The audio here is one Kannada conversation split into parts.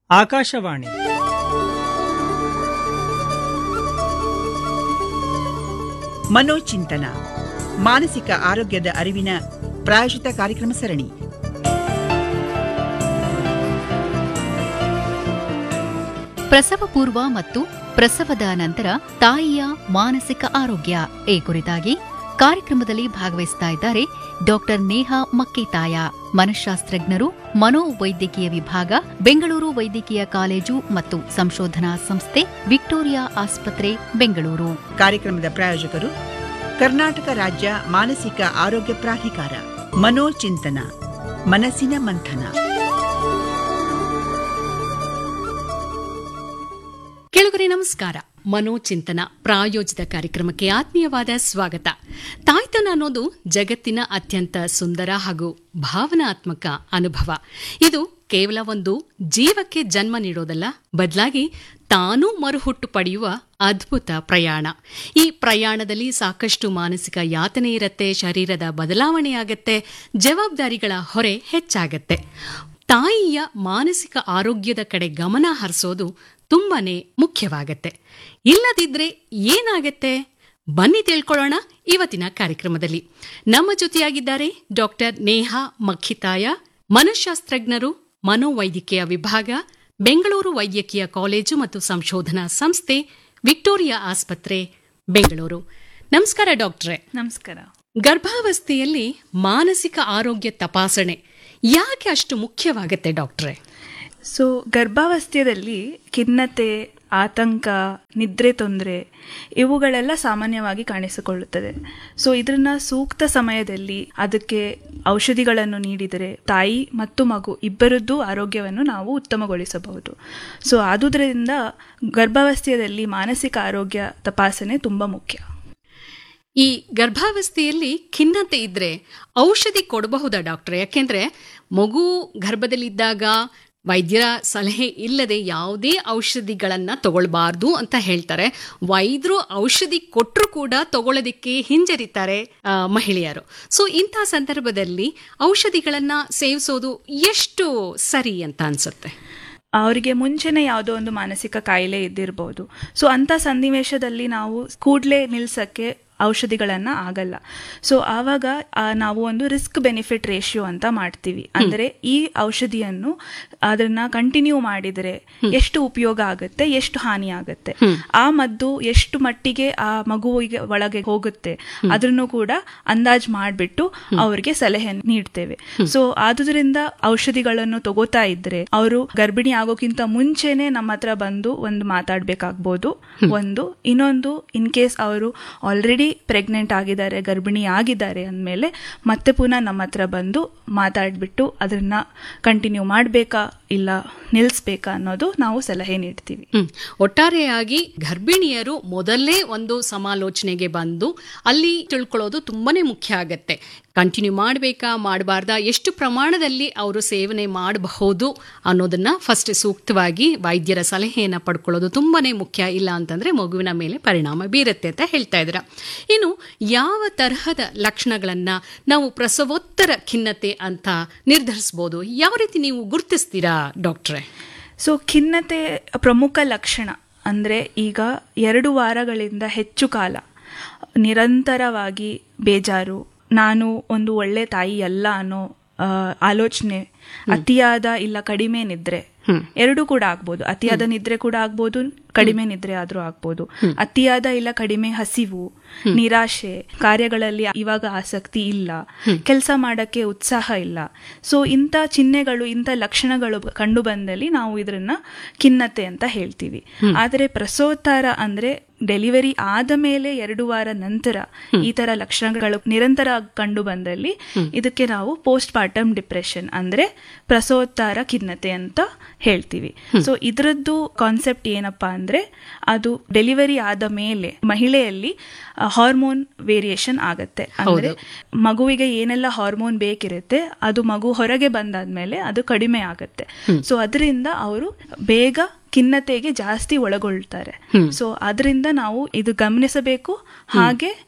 ಆಕಾಶವಾಣಿ ಮನೋಚಿಂತನ ಮಾನಸಿಕ ಆರೋಗ್ಯದ ಅರಿವಿನ ಪ್ರಾಯೋಜಿತ ಕಾರ್ಯಕ್ರಮ ಸರಣಿ ಪ್ರಸವ ಪೂರ್ವ ಮತ್ತು ಪ್ರಸವದ ನಂತರ ತಾಯಿಯ ಮಾನಸಿಕ ಆರೋಗ್ಯ ಈ ಕುರಿತಾಗಿ ಕಾರ್ಯಕ್ರಮದಲ್ಲಿ ಭಾಗವಹಿಸ್ತಾ ಇದ್ದಾರೆ ಡಾಕ್ಟರ್ ನೇಹಾ ಮಕ್ಕಿತಾಯ ಮನಃಶಾಸ್ತ್ರಜ್ಞರು ಮನೋವೈದ್ಯಕೀಯ ವಿಭಾಗ ಬೆಂಗಳೂರು ವೈದ್ಯಕೀಯ ಕಾಲೇಜು ಮತ್ತು ಸಂಶೋಧನಾ ಸಂಸ್ಥೆ ವಿಕ್ಟೋರಿಯಾ ಆಸ್ಪತ್ರೆ ಬೆಂಗಳೂರು ಕಾರ್ಯಕ್ರಮದ ಪ್ರಾಯೋಜಕರು ಕರ್ನಾಟಕ ರಾಜ್ಯ ಮಾನಸಿಕ ಆರೋಗ್ಯ ಪ್ರಾಧಿಕಾರ ಮನೋಚಿಂತನ ಮನಸ್ಸಿನ ಮಂಥನ ಕೆಳಗರೆ ನಮಸ್ಕಾರ ಮನೋಚಿಂತನ ಪ್ರಾಯೋಜಿತ ಕಾರ್ಯಕ್ರಮಕ್ಕೆ ಆತ್ಮೀಯವಾದ ಸ್ವಾಗತ ತಾಯ್ತನ ಅನ್ನೋದು ಜಗತ್ತಿನ ಅತ್ಯಂತ ಸುಂದರ ಹಾಗೂ ಭಾವನಾತ್ಮಕ ಅನುಭವ ಇದು ಕೇವಲ ಒಂದು ಜೀವಕ್ಕೆ ಜನ್ಮ ನೀಡೋದಲ್ಲ ಬದಲಾಗಿ ತಾನೂ ಮರುಹುಟ್ಟು ಪಡೆಯುವ ಅದ್ಭುತ ಪ್ರಯಾಣ ಈ ಪ್ರಯಾಣದಲ್ಲಿ ಸಾಕಷ್ಟು ಮಾನಸಿಕ ಯಾತನೆ ಇರತ್ತೆ ಶರೀರದ ಬದಲಾವಣೆ ಆಗತ್ತೆ ಜವಾಬ್ದಾರಿಗಳ ಹೊರೆ ಹೆಚ್ಚಾಗತ್ತೆ ತಾಯಿಯ ಮಾನಸಿಕ ಆರೋಗ್ಯದ ಕಡೆ ಗಮನ ಹರಿಸೋದು ತುಂಬಾನೇ ಮುಖ್ಯವಾಗತ್ತೆ ಇಲ್ಲದಿದ್ರೆ ಏನಾಗತ್ತೆ ಬನ್ನಿ ತಿಳ್ಕೊಳ್ಳೋಣ ಇವತ್ತಿನ ಕಾರ್ಯಕ್ರಮದಲ್ಲಿ ನಮ್ಮ ಜೊತೆಯಾಗಿದ್ದಾರೆ ಡಾಕ್ಟರ್ ನೇಹಾ ಮಖಿತಾಯ ಮನಃಶಾಸ್ತ್ರಜ್ಞರು ಮನೋವೈದ್ಯಕೀಯ ವಿಭಾಗ ಬೆಂಗಳೂರು ವೈದ್ಯಕೀಯ ಕಾಲೇಜು ಮತ್ತು ಸಂಶೋಧನಾ ಸಂಸ್ಥೆ ವಿಕ್ಟೋರಿಯಾ ಆಸ್ಪತ್ರೆ ಬೆಂಗಳೂರು ನಮಸ್ಕಾರ ಡಾಕ್ಟ್ರೆ ನಮಸ್ಕಾರ ಗರ್ಭಾವಸ್ಥೆಯಲ್ಲಿ ಮಾನಸಿಕ ಆರೋಗ್ಯ ತಪಾಸಣೆ ಯಾಕೆ ಅಷ್ಟು ಮುಖ್ಯವಾಗತ್ತೆ ಡಾಕ್ಟ್ರೆ ಸೊ ಗರ್ಭಾವಸ್ಥೆಯಲ್ಲಿ ಖಿನ್ನತೆ ಆತಂಕ ನಿದ್ರೆ ತೊಂದರೆ ಇವುಗಳೆಲ್ಲ ಸಾಮಾನ್ಯವಾಗಿ ಕಾಣಿಸಿಕೊಳ್ಳುತ್ತದೆ ಸೊ ಇದನ್ನ ಸೂಕ್ತ ಸಮಯದಲ್ಲಿ ಅದಕ್ಕೆ ಔಷಧಿಗಳನ್ನು ನೀಡಿದರೆ ತಾಯಿ ಮತ್ತು ಮಗು ಇಬ್ಬರದ್ದು ಆರೋಗ್ಯವನ್ನು ನಾವು ಉತ್ತಮಗೊಳಿಸಬಹುದು ಸೊ ಆದುದರಿಂದ ಗರ್ಭಾವಸ್ಥೆಯಲ್ಲಿ ಮಾನಸಿಕ ಆರೋಗ್ಯ ತಪಾಸಣೆ ತುಂಬ ಮುಖ್ಯ ಈ ಗರ್ಭಾವಸ್ಥೆಯಲ್ಲಿ ಖಿನ್ನತೆ ಇದ್ರೆ ಔಷಧಿ ಕೊಡಬಹುದಾ ಡಾಕ್ಟ್ರೆ ಯಾಕೆಂದ್ರೆ ಮಗು ಗರ್ಭದಲ್ಲಿದ್ದಾಗ ವೈದ್ಯರ ಸಲಹೆ ಇಲ್ಲದೆ ಯಾವುದೇ ಔಷಧಿಗಳನ್ನ ತಗೊಳ್ಬಾರ್ದು ಅಂತ ಹೇಳ್ತಾರೆ ವೈದ್ಯರು ಔಷಧಿ ಕೊಟ್ಟರು ಕೂಡ ತಗೊಳ್ಳೋದಕ್ಕೆ ಹಿಂಜರಿತಾರೆ ಆ, ಮಹಿಳೆಯರು ಸೊ ಇಂಥ ಸಂದರ್ಭದಲ್ಲಿ ಔಷಧಿಗಳನ್ನ ಸೇವಿಸೋದು ಎಷ್ಟು ಸರಿ ಅಂತ ಅನ್ಸುತ್ತೆ ಅವರಿಗೆ ಮುಂಚೆನೆ ಯಾವುದೋ ಒಂದು ಮಾನಸಿಕ ಕಾಯಿಲೆ ಇದ್ದಿರಬಹುದು ಸೊ ಅಂಥ ಸನ್ನಿವೇಶದಲ್ಲಿ ನಾವು ಕೂಡಲೇ ನಿಲ್ಸಕ್ಕೆ ಔಷಧಿಗಳನ್ನ ಆಗಲ್ಲ ಸೊ ಆವಾಗ ಆ, ನಾವು ಒಂದು ರಿಸ್ಕ್ ಬೆನಿಫಿಟ್ ರೇಷಿಯೋ ಅಂತ ಮಾಡ್ತೀವಿ ಅಂದ್ರೆ ಈ ಔಷಧಿಯನ್ನು ಅದನ್ನ ಕಂಟಿನ್ಯೂ ಮಾಡಿದರೆ ಎಷ್ಟು ಉಪಯೋಗ ಆಗುತ್ತೆ ಎಷ್ಟು ಹಾನಿ ಆಗುತ್ತೆ ಆ ಮದ್ದು ಎಷ್ಟು ಮಟ್ಟಿಗೆ ಆ ಮಗುವಿಗೆ ಒಳಗೆ ಹೋಗುತ್ತೆ ಅದನ್ನು ಕೂಡ ಅಂದಾಜ್ ಮಾಡಿಬಿಟ್ಟು ಅವರಿಗೆ ಸಲಹೆ ನೀಡ್ತೇವೆ ಸೊ ಆದುದರಿಂದ ಔಷಧಿಗಳನ್ನು ತಗೋತಾ ಇದ್ರೆ ಅವರು ಗರ್ಭಿಣಿ ಆಗೋಕ್ಕಿಂತ ಮುಂಚೆನೆ ನಮ್ಮ ಹತ್ರ ಬಂದು ಒಂದು ಮಾತಾಡ್ಬೇಕಾಗ್ಬೋದು ಒಂದು ಇನ್ನೊಂದು ಇನ್ ಕೇಸ್ ಅವರು ಆಲ್ರೆಡಿ ಪ್ರೆಗ್ನೆಂಟ್ ಆಗಿದ್ದಾರೆ ಗರ್ಭಿಣಿ ಆಗಿದ್ದಾರೆ ಅಂದಮೇಲೆ ಮತ್ತೆ ಪುನಃ ನಮ್ಮ ಹತ್ರ ಬಂದು ಮಾತಾಡ್ಬಿಟ್ಟು ಅದನ್ನ ಕಂಟಿನ್ಯೂ ಮಾಡಬೇಕಾ ಇಲ್ಲ ನಿಲ್ಲಿಸ್ಬೇಕಾ ಅನ್ನೋದು ನಾವು ಸಲಹೆ ನೀಡ್ತೀವಿ ಹ್ಮ್. ಒಟ್ಟಾರೆಯಾಗಿ ಗರ್ಭಿಣಿಯರು ಮೊದಲೇ ಒಂದು ಸಮಾಲೋಚನೆಗೆ ಬಂದು ಅಲ್ಲಿ ತಿಳ್ಕೊಳ್ಳೋದು ತುಂಬಾನೇ ಮುಖ್ಯ ಆಗತ್ತೆ ಕಂಟಿನ್ಯೂ ಮಾಡಬೇಕಾ ಮಾಡಬಾರ್ದಾ ಎಷ್ಟು ಪ್ರಮಾಣದಲ್ಲಿ ಅವರು ಸೇವನೆ ಮಾಡಬಹುದು ಅನ್ನೋದನ್ನ ಫಸ್ಟ್ ಸೂಕ್ತವಾಗಿ ವೈದ್ಯರ ಸಲಹೆಯನ್ನ ಪಡ್ಕೊಳ್ಳೋದು ತುಂಬಾನೇ ಮುಖ್ಯ ಇಲ್ಲ ಅಂತಂದ್ರೆ ಮಗುವಿನ ಮೇಲೆ ಪರಿಣಾಮ ಬೀರುತ್ತೆ ಅಂತ ಹೇಳ್ತಾ ಇದ್ರ ಇನ್ನು ಯಾವ ತರಹದ ಲಕ್ಷಣಗಳನ್ನ ನಾವು ಪ್ರಸವೋತ್ತರ ಖಿನ್ನತೆ ಅಂತ ನಿರ್ಧರಿಸಬಹುದು ಯಾವ ರೀತಿ ನೀವು ಗುರುತಿಸ್ತೀರಾ ಡಾಕ್ಟ್ರೆ ಸೊ ಖಿನ್ನತೆ ಪ್ರಮುಖ ಲಕ್ಷಣ ಅಂದರೆ ಈಗ ಎರಡು ವಾರಗಳಿಂದ ಹೆಚ್ಚು ಕಾಲ ನಿರಂತರವಾಗಿ ಬೇಜಾರು ನಾನು ಒಂದು ಒಳ್ಳೆ ತಾಯಿ ಅಲ್ಲ ಅನ್ನೋ ಆ, ಆಲೋಚನೆ ಅತಿಯಾದ ಇಲ್ಲ ಕಡಿಮೆ ನಿದ್ರೆ ಎರಡು ಕೂಡ ಆಗ್ಬೋದು ಅತಿಯಾದ ನಿದ್ರೆ ಕೂಡ ಆಗ್ಬೋದು ಕಡಿಮೆ ನಿದ್ರೆ ಆದ್ರೂ ಆಗ್ಬೋದು ಅತಿಯಾದ ಇಲ್ಲ ಕಡಿಮೆ ಹಸಿವು ನಿರಾಶೆ ಕಾರ್ಯಗಳಲ್ಲಿ ಇವಾಗ ಆಸಕ್ತಿ ಇಲ್ಲ ಕೆಲಸ ಮಾಡಕ್ಕೆ ಉತ್ಸಾಹ ಇಲ್ಲ ಸೊ ಇಂಥ ಚಿಹ್ನೆಗಳು ಇಂಥ ಲಕ್ಷಣಗಳು ಕಂಡು ಬಂದಲ್ಲಿ ನಾವು ಇದನ್ನ ಖಿನ್ನತೆ ಅಂತ ಹೇಳ್ತೀವಿ ಆದರೆ ಪ್ರಸವೋತ್ತರ ಅಂದ್ರೆ ಡೆಲಿವರಿ ಆದ ಮೇಲೆ ಎರಡು ವಾರ ನಂತರ ಈ ತರ ಲಕ್ಷಣಗಳು ನಿರಂತರ ಕಂಡು ಬಂದಲ್ಲಿ ಇದಕ್ಕೆ ನಾವು ಪೋಸ್ಟ್ ಪಾರ್ಟಮ್ ಡಿಪ್ರೆಷನ್ ಅಂದ್ರೆ ಪ್ರಸವೋತ್ತರ ಖಿನ್ನತೆ ಅಂತ ಹೇಳ್ತೀವಿ ಸೊ ಇದರದ್ದು ಕಾನ್ಸೆಪ್ಟ್ ಏನಪ್ಪಾ ಅಂದ್ರೆ ಅದು ಡೆಲಿವರಿ ಆದ ಮೇಲೆ ಮಹಿಳೆಯಲ್ಲಿ ಹಾರ್ಮೋನ್ ವೇರಿಯೇಷನ್ ಆಗತ್ತೆ ಅಂದ್ರೆ ಮಗುವಿಗೆ ಏನೆಲ್ಲ ಹಾರ್ಮೋನ್ ಬೇಕಿರುತ್ತೆ ಅದು ಮಗು ಹೊರಗೆ ಬಂದಾದ್ಮೇಲೆ ಅದು ಕಡಿಮೆ ಆಗತ್ತೆ ಸೊ ಅದರಿಂದ ಅವರು ಬೇಗ ಖಿನ್ನತೆಗೆ ಜಾಸ್ತಿ ಒಳಗೊಳ್ತಾರೆ ಸೊ ಅದರಿಂದ ನಾವು ಇದು ಗಮನಿಸಬೇಕು ಹಾಗೆ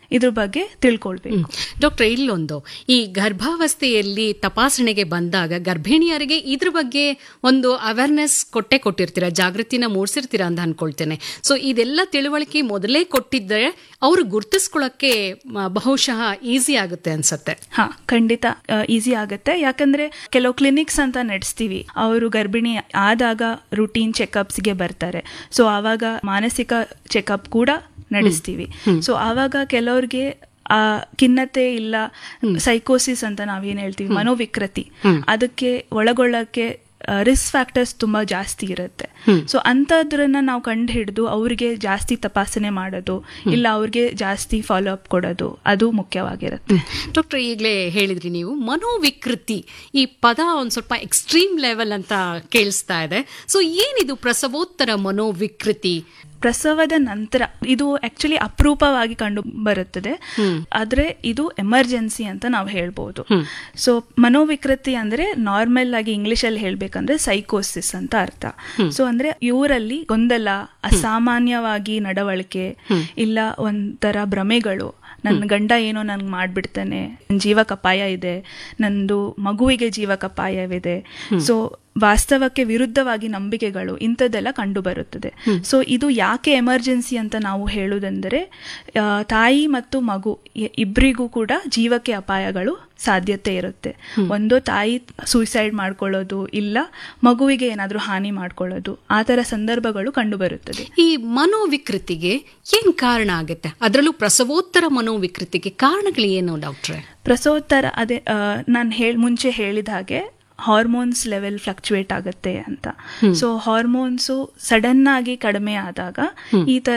ಇದ್ರ ಬಗ್ಗೆ ತಿಳ್ಕೊಳ್ಬೇಕು ಡಾಕ್ಟರ್ ಇಲ್ಲೊಂದು ಈ ಗರ್ಭಾವಸ್ಥೆಯಲ್ಲಿ ತಪಾಸಣೆಗೆ ಬಂದಾಗ ಗರ್ಭಿಣಿಯರಿಗೆ ಇದ್ರ ಬಗ್ಗೆ ಒಂದು ಅವೇರ್ನೆಸ್ ಕೊಟ್ಟೆ ಕೊಟ್ಟಿರ್ತೀರಾ ಜಾಗೃತಿನ ಮೂಡಿಸಿರ್ತೀರಾ ಅಂತ ಅನ್ಕೊಳ್ತೇನೆ ಸೊ ಇದೆಲ್ಲ ತಿಳುವಳಿಕೆ ಮೊದಲೇ ಕೊಟ್ಟಿದ್ದರೆ ಅವರು ಗುರ್ತಿಸ್ಕೊಳ್ಳಕ್ಕೆ ಮ, ಬಹುಶಃ ಈಸಿ ಆಗುತ್ತೆ ಅನ್ಸತ್ತೆ ಹಾ ಖಂಡಿತ ಈಸಿ ಆಗುತ್ತೆ ಯಾಕಂದ್ರೆ ಕೆಲವು ಕ್ಲಿನಿಕ್ಸ್ ಅಂತ ನಡೆಸ್ತೀವಿ ಅವರು ಗರ್ಭಿಣಿ ಆದಾಗ ರುಟೀನ್ ಚೆಕಪ್ಸ್ಗೆ ಬರ್ತಾರೆ ಸೊ ಆವಾಗ ಮಾನಸಿಕ ಚೆಕಪ್ ಕೂಡ ನಡೆಸ್ತೀವಿ ಸೊ ಆವಾಗ ಕೆಲವ್ರಿಗೆ ಆ ಖಿನ್ನತೆ ಇಲ್ಲ ಸೈಕೋಸಿಸ್ ಅಂತ ನಾವೇನ್ ಹೇಳ್ತೀವಿ ಮನೋವಿಕೃತಿ ಅದಕ್ಕೆ ಒಳಗೊಳ್ಳಕ್ಕೆ ರಿಸ್ಕ್ ಫ್ಯಾಕ್ಟರ್ಸ್ ತುಂಬಾ ಜಾಸ್ತಿ ಇರುತ್ತೆ ಸೊ ಅಂಥದ್ರನ್ನ ನಾವು ಕಂಡು ಹಿಡಿದು ಅವ್ರಿಗೆ ಜಾಸ್ತಿ ತಪಾಸಣೆ ಮಾಡೋದು ಇಲ್ಲ ಅವ್ರಿಗೆ ಜಾಸ್ತಿ ಫಾಲೋ ಅಪ್ ಕೊಡೋದು ಅದು ಮುಖ್ಯವಾಗಿರುತ್ತೆ ಡಾಕ್ಟರ್ ಈಗಲೇ ಹೇಳಿದ್ರಿ ನೀವು ಮನೋವಿಕೃತಿ ಈ ಪದ ಒಂದ್ ಸ್ವಲ್ಪ ಎಕ್ಸ್ಟ್ರೀಮ್ ಲೆವೆಲ್ ಅಂತ ಕೇಳಿಸ್ತಾ ಇದೆ ಸೊ ಏನಿದು ಪ್ರಸವೋತ್ತರ ಮನೋವಿಕೃತಿ ಪ್ರಸವದ ನಂತರ ಇದು ಆಕ್ಚುಲಿ ಅಪರೂಪವಾಗಿ ಕಂಡು ಬರುತ್ತದೆ ಆದ್ರೆ ಇದು ಎಮರ್ಜೆನ್ಸಿ ಅಂತ ನಾವು ಹೇಳ್ಬೋದು ಸೊ ಮನೋವಿಕೃತಿ ಅಂದ್ರೆ ನಾರ್ಮಲ್ ಆಗಿ ಇಂಗ್ಲಿಷ್ ಅಲ್ಲಿ ಹೇಳ್ಬೇಕಂದ್ರೆ ಸೈಕೋಸಿಸ್ ಅಂತ ಅರ್ಥ ಸೊ ಅಂದ್ರೆ ಇವರಲ್ಲಿ ಗೊಂದಲ ಅಸಾಮಾನ್ಯವಾಗಿ ನಡವಳಿಕೆ ಇಲ್ಲ ಒಂಥರ ಭ್ರಮೆಗಳು ನನ್ನ ಗಂಡ ಏನೋ ನನ್ಗೆ ಮಾಡ್ಬಿಡ್ತಾನೆ ನನ್ನ ಜೀವಕ್ಕೆ ಅಪಾಯ ಇದೆ ನಂದು ಮಗುವಿಗೆ ಜೀವಕ್ಕೆ ಅಪಾಯವಿದೆ ಸೊ ವಾಸ್ತವಕ್ಕೆ ವಿರುದ್ಧವಾಗಿ ನಂಬಿಕೆಗಳು ಇಂಥದ್ದೆಲ್ಲ ಕಂಡು ಬರುತ್ತದೆ ಸೊ ಇದು ಯಾಕೆ ಎಮರ್ಜೆನ್ಸಿ ಅಂತ ನಾವು ಹೇಳುವುದೆಂದರೆ ಆ, ತಾಯಿ ಮತ್ತು ಮಗು ಇ- ಇಬ್ರಿಗೂ ಕೂಡ ಜೀವಕ್ಕೆ ಅಪಾಯಗಳು ಸಾಧ್ಯತೆ ಇರುತ್ತೆ ಒಂದು ತಾಯಿ ಸೂಸೈಡ್ ಮಾಡ್ಕೊಳ್ಳೋದು ಇಲ್ಲ ಮಗುವಿಗೆ ಏನಾದರೂ ಹಾನಿ ಮಾಡ್ಕೊಳ್ಳೋದು ಆ ಥರ ಸಂದರ್ಭಗಳು ಕಂಡು ಬರುತ್ತದೆ ಈ ಮನೋವಿಕೃತಿಗೆ ಏನ್ ಕಾರಣ ಆಗುತ್ತೆ ಅದರಲ್ಲೂ ಪ್ರಸವೋತ್ತರ ಮನೋವಿಕೃತಿಗೆ ಕಾರಣಗಳು ಏನು ಡಾಕ್ಟ್ರೆ ಪ್ರಸವೋತ್ತರ ಅದೇ ನಾನು ಹೇಳ್ ಮುಂಚೆ ಹೇಳಿದ ಹಾಗೆ ಹಾರ್ಮೋನ್ಸ್ ಲೆವೆಲ್ ಫ್ಲಕ್ಚುಯೇಟ್ ಆಗುತ್ತೆ ಅಂತ ಸೊ ಹಾರ್ಮೋನ್ಸು ಸಡನ್ ಆಗಿ ಕಡಿಮೆ ಆದಾಗ ಈ ತರ